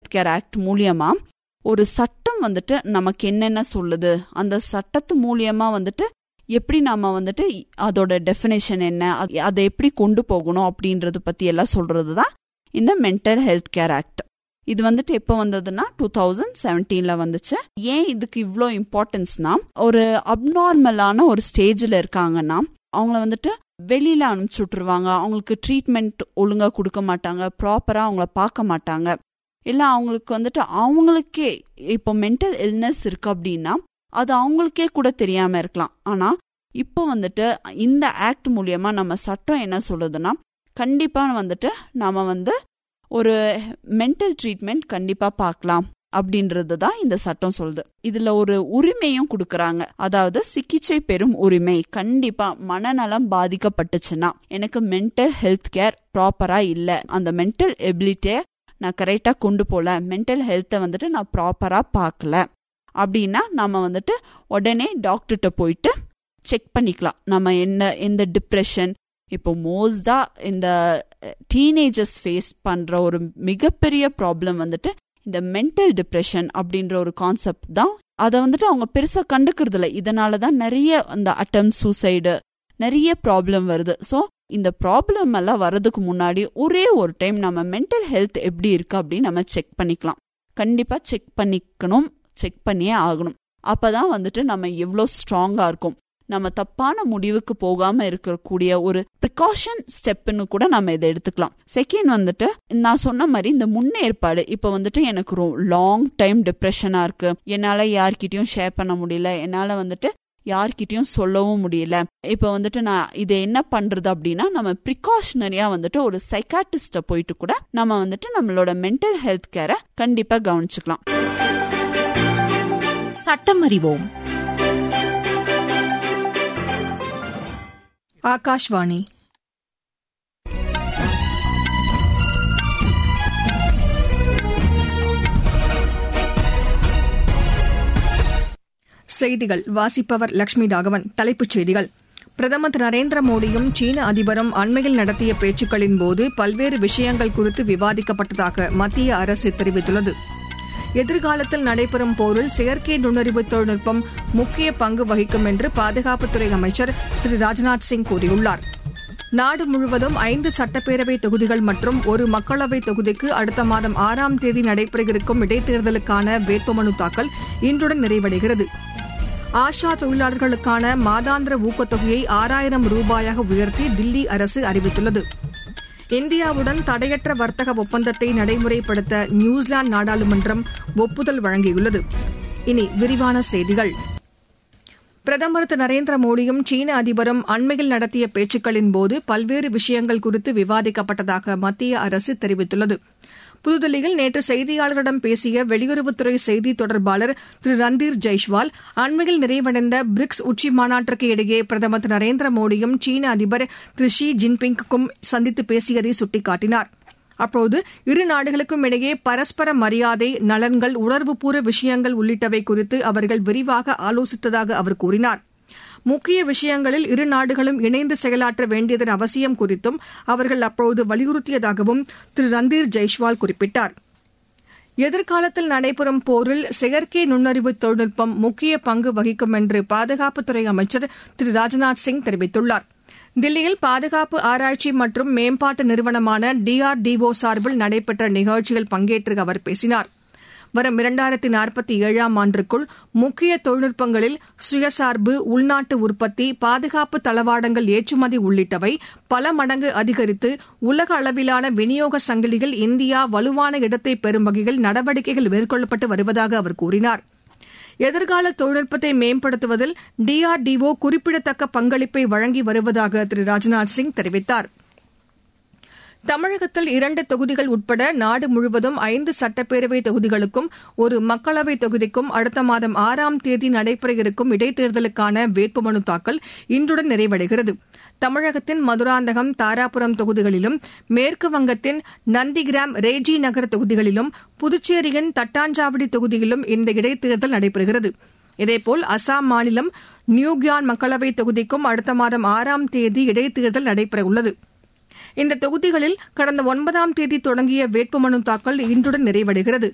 care act மூலியமா ஒரு சட்டம் வந்துட்டு நமக்கு என்னென்ன சொல்லுது அந்த சட்டத்து மூலியமா வந்துட்டு எப்படி நாம வந்துட்டு அதோட டெஃபினேஷன் என்ன அது- அதை எப்படி கொண்டு போகணும் அப்படின்றது பத்தி எல்லாம் சொல்றது தான் இந்த மென்டல் ஹெல்த் கேர் ஆக்ட் இது வந்துட்டு எப்போ வந்ததுன்னா டூ தௌசண்ட் செவன்டீன்ல வந்துச்சு ஏன் இதுக்கு இவ்வளோ இம்பார்ட்டன்ஸ்னா ஒரு அப்நார்மலான ஒரு ஸ்டேஜில் இருக்காங்கன்னா அவங்கள வந்துட்டு வெளியில அனுப்பிச்சு விட்டுருவாங்க அவங்களுக்கு ட்ரீட்மெண்ட் ஒழுங்கா கொடுக்க மாட்டாங்க ப்ராப்பரா அவங்கள பார்க்க மாட்டாங்க இல்லை அவங்களுக்கு வந்துட்டு அவங்களுக்கே இப்போ மென்டல் இல்னஸ் இருக்கு அப்படின்னா அது அவங்களுக்கே கூட தெரியாம இருக்கலாம் ஆனா இப்போ வந்துட்டு இந்த ஆக்ட் மூலியமா நம்ம சட்டம் என்ன சொல்லுதுன்னா கண்டிப்பா வந்துட்டு நாம வந்து ஒரு மென்டல் ட்ரீட்மெண்ட் கண்டிப்பா பார்க்கலாம் அப்படின்றது தான் இந்த சட்டம் சொல்லுது இதுல ஒரு உரிமையும் கொடுக்கறாங்க அதாவது சிகிச்சை பெறும் உரிமை கண்டிப்பா மனநலம் பாதிக்கப்பட்டுச்சுன்னா எனக்கு மென்டல் ஹெல்த் கேர் ப்ராப்பரா இல்ல அந்த மென்டல் எபிலிட்டியை நான் கரெக்டா கொண்டு போல மென்டல் ஹெல்த்தை வந்துட்டு நான் ப்ராப்பரா பார்க்கல அப்படின்னா நம்ம வந்துட்டு உடனே டாக்டர்கிட்ட போயிட்டு செக் பண்ணிக்கலாம் நம்ம என்ன எந்த டிப்ரெஷன் இப்போ மோஸ்டா இந்த டீனேஜர்ஸ் ஃபேஸ் பண்ற ஒரு மிகப்பெரிய ப்ராப்ளம் வந்துட்டு இந்த மென்டல் டிப்ரெஷன் அப்படின்ற ஒரு கான்செப்ட் தான் அதை வந்துட்டு அவங்க பெருசா கண்டுக்கிறது இல்லை இதனால தான் நிறைய அந்த அட்டம் சூசைடு நிறைய ப்ராப்ளம் வருது ஸோ இந்த ப்ராப்ளம் எல்லாம் வர்றதுக்கு முன்னாடி ஒரே ஒரு டைம் நம்ம மென்டல் ஹெல்த் எப்படி இருக்கு அப்படின்னு நம்ம செக் பண்ணிக்கலாம் கண்டிப்பா செக் பண்ணிக்கணும் செக் பண்ணியே ஆகணும் அப்பதான் வந்துட்டு நம்ம எவ்வளோ ஸ்ட்ராங்கா இருக்கும் நம்ம தப்பான முடிவுக்கு போகாம இருக்கக்கூடிய ஒரு ப்ரிகாஷன் ஸ்டெப்னு கூட நம்ம இதை எடுத்துக்கலாம் செகண்ட் வந்துட்டு நான் சொன்ன மாதிரி இந்த முன்னேற்பாடு இப்போ வந்துட்டு எனக்கு லாங் டைம் டிப்ரெஷனா இருக்கு என்னால யார்கிட்டயும் ஷேர் பண்ண முடியல என்னால வந்துட்டு யார்கிட்டயும் சொல்லவும் முடியல இப்போ வந்துட்டு நான் இதை என்ன பண்றது அப்படின்னா நம்ம ப்ரிகாஷனரியா வந்துட்டு ஒரு சைக்காட்டிஸ்ட போயிட்டு கூட நம்ம வந்துட்டு நம்மளோட மென்டல் ஹெல்த் கேரை கண்டிப்பா கவனிச்சுக்கலாம் சட்டம் அறிவோம் ஆகாஷ்வாணி செய்திகள் வாசிப்பவர் லட்சுமி ராகவன் தலைப்புச் செய்திகள் பிரதமர் திரு நரேந்திர மோடியும் சீன அதிபரும் அண்மையில் நடத்திய பேச்சுக்களின் போது பல்வேறு விஷயங்கள் குறித்து விவாதிக்கப்பட்டதாக மத்திய அரசு தெரிவித்துள்ளது எதிர்காலத்தில் நடைபெறும் போரில் செயற்கை நுண்ணறிவு தொழில்நுட்பம் முக்கிய பங்கு வகிக்கும் என்று பாதுகாப்புத்துறை அமைச்சர் திரு ராஜ்நாத் சிங் கூறியுள்ளார் நாடு முழுவதும் ஐந்து சட்டப்பேரவை தொகுதிகள் மற்றும் ஒரு மக்களவை தொகுதிக்கு அடுத்த மாதம் ஆறாம் தேதி நடைபெறவிருக்கும் இடைத்தேர்தலுக்கான வேட்புமனு தாக்கல் இன்றுடன் நிறைவடைகிறது ஆஷா தொழிலாளர்களுக்கான மாதாந்திர ஊக்கத்தொகையை ஆறாயிரம் ரூபாயாக உயர்த்தி தில்லி அரசு அறிவித்துள்ளது இந்தியாவுடன் தடையற்ற வர்த்தக ஒப்பந்தத்தை நடைமுறைப்படுத்த நியூசிலாந்து நாடாளுமன்றம் ஒப்புதல் வழங்கியுள்ளது இனி விரிவான செய்திகள் பிரதமர் திரு நரேந்திர மோடியும் சீன அதிபரும் அண்மையில் நடத்திய பேச்சுக்களின் போது பல்வேறு விஷயங்கள் குறித்து விவாதிக்கப்பட்டதாக மத்திய அரசு தெரிவித்துள்ளது புதுதில்லியில் நேற்று செய்தியாளர்களிடம் பேசிய வெளியுறவுத்துறை செய்தி தொடர்பாளர் திரு ரந்தீர் ஜெய்ஷ்வால் அண்மையில் நிறைவடைந்த பிரிக்ஸ் உச்சி மாநாட்டிற்கு இடையே பிரதமர் திரு நரேந்திர மோடியும் சீன அதிபர் திரு ஷி ஜின்பிங்குக்கும் சந்தித்து பேசியதை சுட்டிக்காட்டினார் அப்போது இரு நாடுகளுக்கும் இடையே பரஸ்பர மரியாதை நலன்கள் உணர்வுபூர்வ விஷயங்கள் உள்ளிட்டவை குறித்து அவர்கள் விரிவாக ஆலோசித்ததாக அவர் கூறினார் முக்கிய விஷயங்களில் இரு நாடுகளும் இணைந்து செயலாற்ற வேண்டியதன் அவசியம் குறித்தும் அவர்கள் அப்போது வலியுறுத்தியதாகவும் திரு ரந்தீர் ஜெய்ஷ்வால் குறிப்பிட்டார் எதிர்காலத்தில் நடைபெறும் போரில் செயற்கை நுண்ணறிவு தொழில்நுட்பம் முக்கிய பங்கு வகிக்கும் என்று பாதுகாப்புத்துறை அமைச்சர் திரு ராஜ்நாத் சிங் தெரிவித்துள்ளார் தில்லியில் பாதுகாப்பு ஆராய்ச்சி மற்றும் மேம்பாட்டு நிறுவனமான டிஆர்டிஓ சார்பில் நடைபெற்ற நிகழ்ச்சியில் பங்கேற்று அவர் பேசினார் வரும் இரண்டாயிரத்தி நாற்பத்தி ஏழாம் ஆண்டிற்குள் முக்கிய தொழில்நுட்பங்களில் சுயசார்பு உள்நாட்டு உற்பத்தி பாதுகாப்பு தளவாடங்கள் ஏற்றுமதி உள்ளிட்டவை பல மடங்கு அதிகரித்து உலக அளவிலான விநியோக சங்கிலியில் இந்தியா வலுவான இடத்தை பெறும் வகையில் நடவடிக்கைகள் மேற்கொள்ளப்பட்டு வருவதாக அவர் கூறினார் எதிர்கால தொழில்நுட்பத்தை மேம்படுத்துவதில் டிஆர்டிஓ குறிப்பிடத்தக்க பங்களிப்பை வழங்கி வருவதாக திரு ராஜ்நாத் சிங் தெரிவித்தார் தமிழகத்தில் இரண்டு தொகுதிகள் உட்பட நாடு முழுவதும் ஐந்து சட்டப்பேரவை தொகுதிகளுக்கும் ஒரு மக்களவை தொகுதிக்கும் அடுத்த மாதம் ஆறாம் தேதி நடைபெற இருக்கும் இடைத்தேர்தலுக்கான வேட்புமனு தாக்கல் இன்றுடன் நிறைவடைகிறது தமிழகத்தின் மதுராந்தகம் தாராபுரம் தொகுதிகளிலும் மேற்கு வங்கத்தின் நந்திகிராம் ரேஜி நகர் தொகுதிகளிலும் புதுச்சேரியின் தட்டாஞ்சாவடி தொகுதியிலும் இந்த இடைத்தேர்தல் நடைபெறுகிறது இதேபோல் அசாம் மாநிலம் நியூகியான் மக்களவைத் தொகுதிக்கும் அடுத்த மாதம் ஆறாம் தேதி இடைத்தேர்தல் நடைபெறவுள்ளது இந்த தொகுதிகளில் கடந்த ஒன்பதாம் தேதி தொடங்கிய வேட்புமனு தாக்கல் இன்றுடன் நிறைவடைகிறது